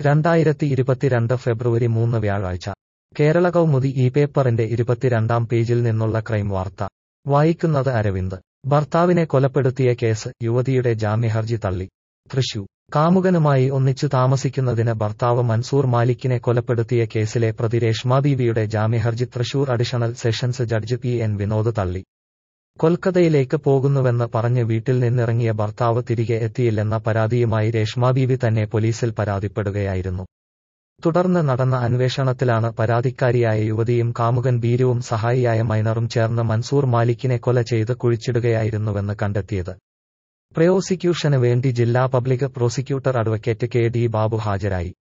രണ്ടായിരത്തി ഇരുപത്തിരണ്ട് ഫെബ്രുവരി മൂന്ന് വ്യാഴാഴ്ച കേരള കൗമുദി ഈ പേപ്പറിന്റെ ഇരുപത്തിരണ്ടാം പേജിൽ നിന്നുള്ള ക്രൈം വാർത്ത വായിക്കുന്നത് അരവിന്ദ് ഭർത്താവിനെ കൊലപ്പെടുത്തിയ കേസ് യുവതിയുടെ ജാമ്യഹർജി തള്ളി തൃശൂർ കാമുകനുമായി ഒന്നിച്ചു താമസിക്കുന്നതിന് ഭർത്താവ് മൻസൂർ മാലിക്കിനെ കൊലപ്പെടുത്തിയ കേസിലെ പ്രതി രേഷ്മ ബീവിയുടെ ജാമ്യഹർജി Thrissur additional sessions judge P N Vinod തള്ളി കൊൽക്കത്തയിലേക്ക് പോകുന്നുവെന്ന് പറഞ്ഞ് വീട്ടിൽ നിന്നിറങ്ങിയ ഭർത്താവ് തിരികെ എത്തിയില്ലെന്ന പരാതിയുമായി രേഷ്മ ബീവി തന്നെ പോലീസിൽ പരാതിപ്പെടുകയായിരുന്നു തുടർന്ന് നടന്ന അന്വേഷണത്തിലാണ് പരാതിക്കാരിയായ യുവതിയും കാമുകൻ ബീരുവും സഹായിയായ മൈനറും ചേർന്ന് മൻസൂർ മാലിക്കിനെ കൊല ചെയ്ത് കുഴിച്ചിടുകയായിരുന്നുവെന്ന് കണ്ടെത്തിയത് പ്രോസിക്യൂഷന് വേണ്ടി ജില്ലാ public prosecutor advocate K D Babu ഹാജരായി